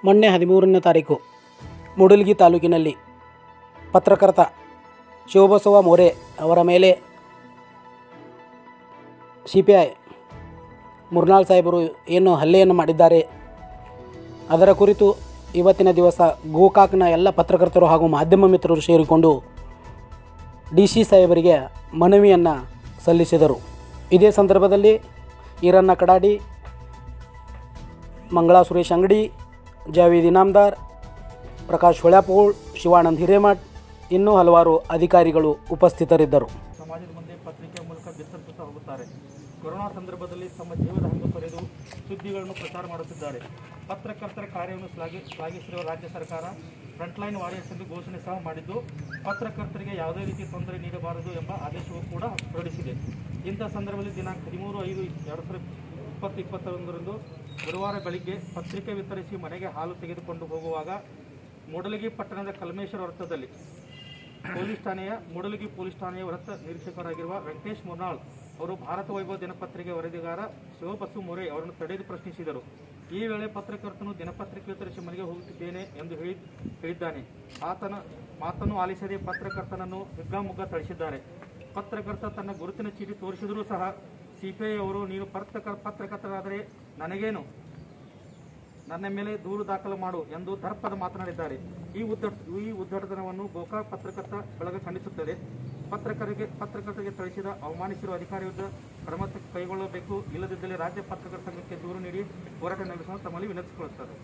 ಮೊನ್ನೆ ಹದಿಮೂರನೇ ತಾರೀಕು ಮೂಡಲಗಿ ತಾಲೂಕಿನಲ್ಲಿ ಪತ್ರಕರ್ತ ಶಿವಬಸವ ಮೋರೆ ಅವರ ಮೇಲೆ ಸಿ ಪಿ ಐ ಮುರ್ನಾಳ್ ಸಾಹೇಬರು ಏನು ಹಲ್ಲೆಯನ್ನು ಮಾಡಿದ್ದಾರೆ ಅದರ ಕುರಿತು ಇವತ್ತಿನ ದಿವಸ ಗೋಕಾಕ್ನ ಎಲ್ಲ ಪತ್ರಕರ್ತರು ಹಾಗೂ ಮಾಧ್ಯಮ ಮಿತ್ರರು ಸೇರಿಕೊಂಡು ಡಿ ಸಿ ಸಾಹೇಬರಿಗೆ ಮನವಿಯನ್ನು ಸಲ್ಲಿಸಿದರು ಇದೇ ಸಂದರ್ಭದಲ್ಲಿ ಈರಣ್ಣ ಕಡಾಡಿ ಮಂಗಳಾ ಸುರೇಶ್ ಅಂಗಡಿ ಜಾವೀದ್ ಇನಾಮ್ದಾರ್ ಪ್ರಕಾಶ್ ಹೊಳ್ಯಾಪೋಳ್ ಶಿವಾನಂದ್ ಹಿರೇಮಠ್ ಇನ್ನೂ ಹಲವಾರು ಅಧಿಕಾರಿಗಳು ಉಪಸ್ಥಿತರಿದ್ದರು ಸಮಾಜದ ಮುಂದೆ ಪತ್ರಿಕೆಯ ಮೂಲಕ ಬಿತ್ತರಿಸುತ್ತಾ ಹೋಗುತ್ತಾರೆ ಕೊರೋನಾ ಸಂದರ್ಭದಲ್ಲಿ ತಮ್ಮ ಜೀವದ ಹಂಗು ತೊರೆದು ಸುದ್ದಿಗಳನ್ನು ಪ್ರಚಾರ ಮಾಡುತ್ತಿದ್ದಾರೆ ಪತ್ರಕರ್ತರ ಕಾರ್ಯವನ್ನು ಶ್ಲಾಘಿ ಶ್ಲಾಘಿಸಿರುವ ರಾಜ್ಯ ಸರ್ಕಾರ ಫ್ರಂಟ್ಲೈನ್ ವಾರಿಯರ್ಸ್ ಎಂದು ಘೋಷಣೆ ಸಹ ಮಾಡಿದ್ದು ಪತ್ರಕರ್ತರಿಗೆ ಯಾವುದೇ ರೀತಿ ತೊಂದರೆ ನೀಡಬಾರದು ಎಂಬ ಆದೇಶವೂ ಕೂಡ ಹೊರಡಿಸಿದೆ ಇಂಥ ಸಂದರ್ಭದಲ್ಲಿ ದಿನಾಂಕ ಹದಿಮೂರು ಐದು ಎರಡು ಸಾವಿರದ ಇಪ್ಪತ್ತು ಇಪ್ಪತ್ತೊಂದರಂದು ಗುರುವಾರ ಬೆಳಿಗ್ಗೆ ಪತ್ರಿಕೆ ವಿತರಿಸಿ ಮನೆಗೆ ಹಾಲು ತೆಗೆದುಕೊಂಡು ಹೋಗುವಾಗ ಮೂಡಲಗಿ ಪಟ್ಟಣದ ಕಲ್ಮೇಶ್ವರ ವೃತ್ತದಲ್ಲಿ ಪೊಲೀಸ್ ಠಾಣೆಯ ಮೂಡಲಗಿ ಪೊಲೀಸ್ ಠಾಣೆಯ ವೃತ್ತ ನಿರೀಕ್ಷಕರಾಗಿರುವ ವೆಂಕಟೇಶ್ ಮುರ್ನಾಳ್ ಅವರು ಭಾರತ ವೈಭವ ದಿನಪತ್ರಿಕೆ ವರದಿಗಾರ ಶಿವಬಸು ಮೊರೆ ಅವರನ್ನು ತಡೆದು ಪ್ರಶ್ನಿಸಿದರು ಈ ವೇಳೆ ಪತ್ರಕರ್ತನು ದಿನಪತ್ರಿಕೆ ವಿತರಿಸಿ ಮನೆಗೆ ಹೋಗುತ್ತಿದ್ದೇನೆ ಎಂದು ಹೇಳಿ ಹೇಳಿದ್ದಾನೆ ಆತನ ಮಾತನ್ನು ಆಲಿಸದೆ ಪತ್ರಕರ್ತನನ್ನು ಹಿಗ್ಗಾಮುಗ್ಗ ಥಳಿಸಿದ್ದಾರೆ ಪತ್ರಕರ್ತ ತನ್ನ ಗುರುತಿನ ಚೀಟಿ ತೋರಿಸಿದರೂ ಸಹ ಸಿಪಿಐ ಅವರು ನೀನು ಪತ್ರಕ ಪತ್ರಕರ್ತರಾದರೆ ನನಗೇನು ನನ್ನ ಮೇಲೆ ದೂರು ದಾಖಲು ಮಾಡು ಎಂದು ದರ್ಪದ ಮಾತನಾಡಿದ್ದಾರೆ ಈ ಉದ್ದ ಈ ಉದ್ದಟತನವನ್ನು ಗೋಕಾಕ್ ಪತ್ರಕರ್ತ ಬಳಗ ಖಂಡಿಸುತ್ತದೆ ಪತ್ರಕರ್ತರಿಗೆ ಪತ್ರಕರ್ತರಿಗೆ ಥಳಿಸಿದ ಅವಮಾನಿಸಿರುವ ಅಧಿಕಾರಿ ವಿರುದ್ಧ ಕ್ರಮ ಕೈಗೊಳ್ಳಬೇಕು ಇಲ್ಲದಿದ್ದಲ್ಲಿ ರಾಜ್ಯ ಪತ್ರಕರ್ತರ ಸಂಘಕ್ಕೆ ದೂರು ನೀಡಿ ಹೋರಾಟ ನಡೆಸಲು ತಮ್ಮಲ್ಲಿ ವಿನಂತಿಸಿಕೊಳ್ಳುತ್ತಾರೆ